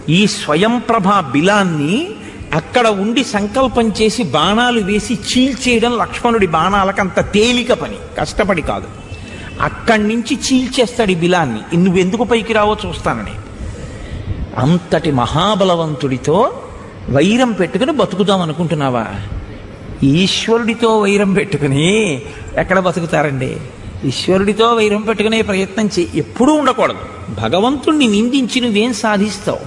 ఈ స్వయం ప్రభ బిలాన్ని అక్కడ ఉండి సంకల్పం చేసి బాణాలు వేసి చీల్చేయడం లక్ష్మణుడి బాణాలకు అంత తేలిక పని కష్టపడి కాదు అక్కడి నుంచి చీల్చేస్తాడు ఈ బిలాన్ని నువ్వెందుకు పైకి రావో చూస్తానని అంతటి మహాబలవంతుడితో వైరం పెట్టుకుని బతుకుదాం అనుకుంటున్నావా ఈశ్వరుడితో వైరం పెట్టుకుని ఎక్కడ బతుకుతారండి ఈశ్వరుడితో వైరం పెట్టుకునే ప్రయత్నం చే ఎప్పుడూ ఉండకూడదు భగవంతుణ్ణి నిందించి నువ్వేం సాధిస్తావు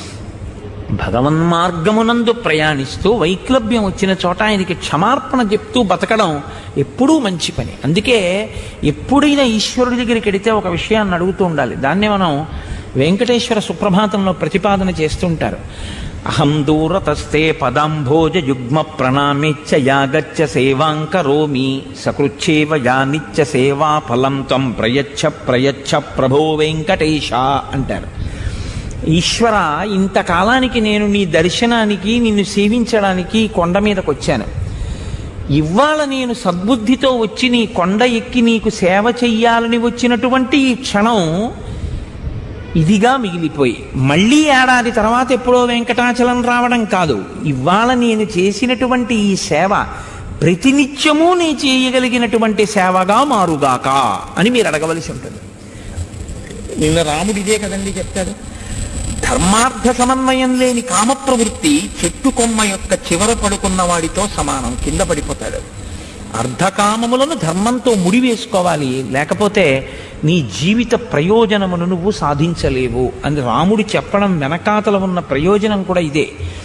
భగవన్మార్గమునందు ప్రయాణిస్తూ వైక్లభ్యం వచ్చిన చోట ఆయనకి క్షమార్పణ చెప్తూ బతకడం ఎప్పుడూ మంచి పని అందుకే ఎప్పుడైనా ఈశ్వరుడి దగ్గరికి వెడితే ఒక విషయాన్ని అడుగుతూ ఉండాలి దాన్నే మనం వెంకటేశ్వర సుప్రభాతంలో ప్రతిపాదన చేస్తుంటారు అహం దూరతస్తే పదాంభోజ యుగ్మ ప్రణామేచ్చ యాగచ్చ సేవాం కరోమి సకృచ్ఛేవ యానిచ్చ సేవా ఫలం త్వం ప్రయచ్ఛ ప్రయచ్ఛ ప్రభో వెంకటేశ అంటారు ఈశ్వర ఇంతకాలానికి నేను నీ దర్శనానికి నిన్ను సేవించడానికి ఈ కొండ మీదకి వచ్చాను ఇవాళ నేను సద్బుద్ధితో వచ్చి నీ కొండ ఎక్కి నీకు సేవ చెయ్యాలని వచ్చినటువంటి ఈ క్షణం ఇదిగా మిగిలిపోయి మళ్ళీ ఏడాది తర్వాత ఎప్పుడో వెంకటాచలం రావడం కాదు ఇవాళ నేను చేసినటువంటి ఈ సేవ ప్రతినిత్యము నీ చేయగలిగినటువంటి సేవగా మారుగాక అని మీరు అడగవలసి ఉంటుంది నిన్న రాముడు ఇదే కదండి చెప్తాడు ధర్మార్థ సమన్వయం లేని కామ ప్రవృత్తి చెట్టు కొమ్మ యొక్క చివర పడుకున్న వాడితో సమానం కింద పడిపోతాడు అర్ధకామములను ధర్మంతో ముడివేసుకోవాలి లేకపోతే నీ జీవిత ప్రయోజనమును నువ్వు సాధించలేవు అని రాముడు చెప్పడం వెనకాతల ఉన్న ప్రయోజనం కూడా ఇదే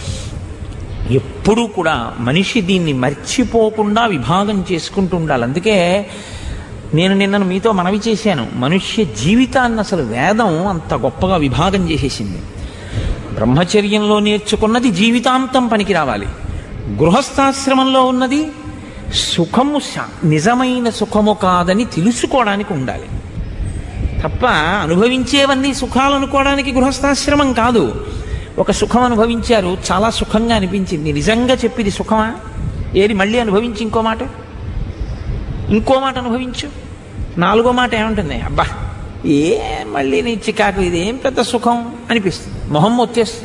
ఎప్పుడూ కూడా మనిషి దీన్ని మర్చిపోకుండా విభాగం చేసుకుంటూ ఉండాలి అందుకే నేను నిన్న మీతో మనవి చేశాను మనుష్య జీవితాన్ని అసలు వేదం అంత గొప్పగా విభాగం చేసేసింది బ్రహ్మచర్యంలో నేర్చుకున్నది జీవితాంతం పనికి రావాలి గృహస్థాశ్రమంలో ఉన్నది సుఖము శా- నిజమైన సుఖము కాదని తెలుసుకోవడానికి ఉండాలి తప్ప అనుభవించేవన్నీ సుఖాలు అనుకోవడానికి గృహస్థాశ్రమం కాదు ఒక సుఖం అనుభవించారు చాలా సుఖంగా అనిపించింది నిజంగా చెప్పింది సుఖమా ఏది మళ్ళీ అనుభవించి ఇంకో మాట ఇంకో మాట అనుభవించు నాలుగో మాట ఏముంటుంది అబ్బా ఏ మళ్ళీ నీ చికాకు ఇది ఏం పెద్ద సుఖం అనిపిస్తుంది మొహం వచ్చేస్తుంది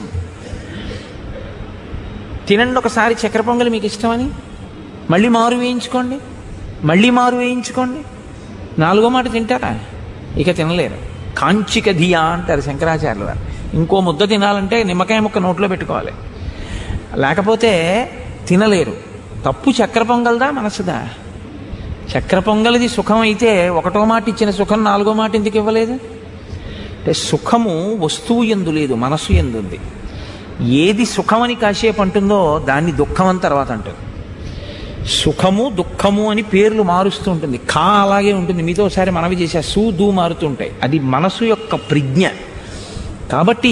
తినండి ఒకసారి చక్కెర పొంగలి మీకు ఇష్టమని మళ్ళీ మారు వేయించుకోండి మళ్ళీ మారు వేయించుకోండి నాలుగో మాట తింటారా ఇక తినలేరు కాంచిక ధియా అంటారు శంకరాచార్యులు వారు ఇంకో ముద్ద తినాలంటే నిమ్మకాయ ముక్క నోట్లో పెట్టుకోవాలి లేకపోతే తినలేరు తప్పు చక్కెర పొంగల్దా మనసుదా చక్కెర పొంగలిది సుఖం అయితే ఒకటో మాట ఇచ్చిన సుఖం నాలుగో మాట ఎందుకు ఇవ్వలేదు అంటే సుఖము వస్తువు ఎందు లేదు మనసు ఎందు ఉంది ఏది సుఖమని కాసేపు అంటుందో దాన్ని దుఃఖం అని తర్వాత అంటుంది సుఖము దుఃఖము అని పేర్లు మారుస్తూ ఉంటుంది కా అలాగే ఉంటుంది మీతో ఒకసారి మనవి చేసే సు దూ మారుతుంటాయి అది మనసు యొక్క ప్రజ్ఞ కాబట్టి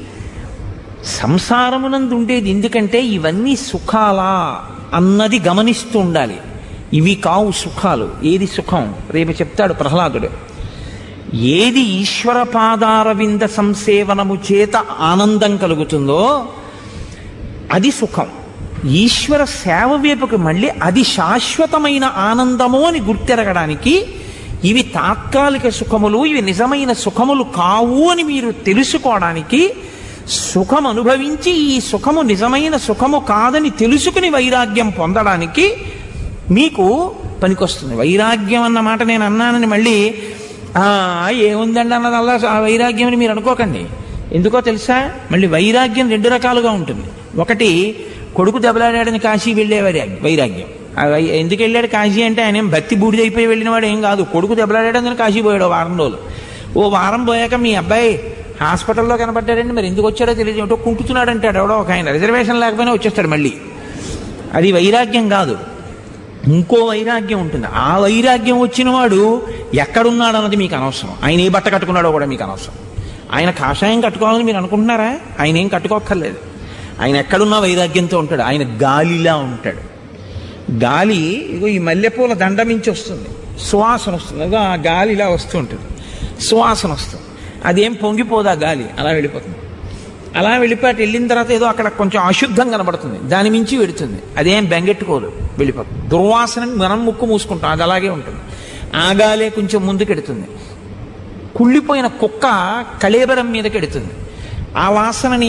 సంసారమునందు ఉండేది ఎందుకంటే ఇవన్నీ సుఖాలా అన్నది గమనిస్తూ ఉండాలి ఇవి కావు సుఖాలు ఏది సుఖం రేపు చెప్తాడు ప్రహ్లాదుడు ఏది ఈశ్వర పాదారవింద సంసేవనము చేత ఆనందం కలుగుతుందో అది సుఖం ఈశ్వర సేవ వైపుకి మళ్ళీ అది శాశ్వతమైన ఆనందము అని గుర్తెరగడానికి ఇవి తాత్కాలిక సుఖములు ఇవి నిజమైన సుఖములు కావు అని మీరు తెలుసుకోవడానికి సుఖం అనుభవించి ఈ సుఖము నిజమైన సుఖము కాదని తెలుసుకుని వైరాగ్యం పొందడానికి మీకు పనికొస్తుంది వైరాగ్యం అన్న మాట నేను అన్నానని మళ్ళీ "ఆ, ఏముందండి అన్నదల్లా ఆ వైరాగ్యం అని మీరు అనుకోకండి ఎందుకో తెలుసా మళ్ళీ వైరాగ్యం రెండు రకాలుగా ఉంటుంది ఒకటి కొడుకు దెబ్బలాడాడని కాశీ వెళ్ళే వైరాగ్యం వైరాగ్యం ఆ వై- ఎందుకు వెళ్ళాడు కాశీ అంటే ఆయన ఏం భక్తి బూడిదైపోయి వెళ్ళిన వాడు ఏం కాదు కొడుకు దెబ్బలాడాడని కాశీ పోయాడు ఓ వారం రోజులు ఓ వారం పోయాక మీ అబ్బాయి హాస్పిటల్లో కనబడ్డాడండి మరి ఎందుకు వచ్చాడో తెలియదు ఏమిటో కుంటున్నాడు అంటాడు ఎవడో ఒక ఆయన రిజర్వేషన్ లేకపోయినా వచ్చేస్తాడు మళ్ళీ అది వైరాగ్యం కాదు ఇంకో వైరాగ్యం ఉంటుంది ఆ వైరాగ్యం వచ్చిన వాడు ఎక్కడున్నాడు అన్నది మీకు అనవసరం ఆయన ఏ బట్ట కట్టుకున్నాడో కూడా మీకు అనవసరం ఆయన కాషాయం కట్టుకోవాలని మీరు అనుకుంటున్నారా ఆయన ఏం కట్టుకోక్కర్లేదు ఆయన ఎక్కడున్నా వైరాగ్యంతో ఉంటాడు ఆయన గాలిలా ఉంటాడు గాలి ఇగో ఈ మల్లెపూల దండ మించి వస్తుంది సువాసన వస్తుంది అదో ఆ గాలి ఇలా వస్తూ ఉంటుంది సువాసన వస్తుంది అదేం పొంగిపోదా గాలి అలా వెళ్ళిపోతుంది అలా వెళ్ళిపోయి అటు వెళ్ళిన తర్వాత ఏదో అక్కడ కొంచెం అశుద్ధం కనబడుతుంది దాని మించి వెడుతుంది అదేం బెంగెట్టుకోదు వెళ్ళిపోతుంది దుర్వాసన మనం ముక్కు మూసుకుంటాం అది అలాగే ఉంటుంది ఆ గాలే కొంచెం ముందుకెడుతుంది కుళ్ళిపోయిన కుక్క కళేబరం మీదకి ఎడుతుంది ఆ వాసనని